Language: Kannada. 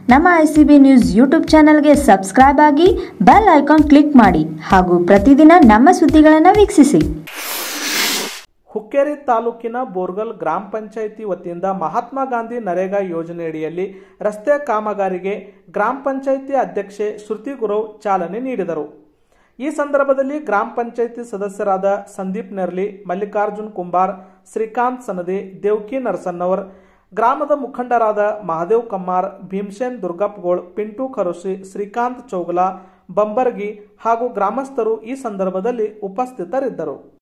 ನಮ್ಮ I C B news YouTube ಚಾನಲ್ಗೆ ಸಬ್ಸ್ಕ್ರೈಬ್ ಆಗಿ ಬೆಲ್ ಐಕಾನ್ ಕ್ಲಿಕ್ ಮಾಡಿ ಹಾಗೂ ಪ್ರತಿದಿನ ನಮ್ಮ ಸುದ್ದಿಗಳನ್ನು ವೀಕ್ಷಿಸಿ ಹುಕ್ಕೇರಿ ತಾಲೂಕಿನ ಬೋರ್ಗಲ್ ಗ್ರಾಮ ಪಂಚಾಯಿತಿ ವತಿಯಿಂದ ಮಹಾತ್ಮ ಗಾಂಧಿ ನರೇಗಾ ಯೋಜನೆಯಡಿಯಲ್ಲಿ ರಸ್ತೆ ಕಾಮಗಾರಿಗೆ ಗ್ರಾಮ ಪಂಚಾಯಿತಿ ಅಧ್ಯಕ್ಷೆ ಶ್ರುತಿ ಗುರವ್ ಚಾಲನೆ ನೀಡಿದರು ಈ ಸಂದರ್ಭದಲ್ಲಿ ಗ್ರಾಮ ಪಂಚಾಯಿತಿ ಸದಸ್ಯರಾದ ಸಂದೀಪ್ ನೆರ್ಲಿ ಮಲ್ಲಿಕಾರ್ಜುನ್ ಕುಂಬಾರ್ ಶ್ರೀಕಾಂತ್ ಸನದಿ ದೇವ್ಕಿ ನರಸನ್ನವರ್ ಗ್ರಾಮದ ಮುಖಂಡರಾದ ಮಹಾದೇವ್ ಕಮ್ಮಾರ್ ಭೀಮಸೇನ್ ದುರ್ಗಪ್ಪಗೋಳ್ ಪಿಂಟು ಖರೋಶಿ ಶ್ರೀಕಾಂತ್ ಚೌಗಲಾ ಬಂಬರ್ಗಿ ಹಾಗೂ ಗ್ರಾಮಸ್ಥರು ಈ ಸಂದರ್ಭದಲ್ಲಿ ಉಪಸ್ಥಿತರಿದ್ದರು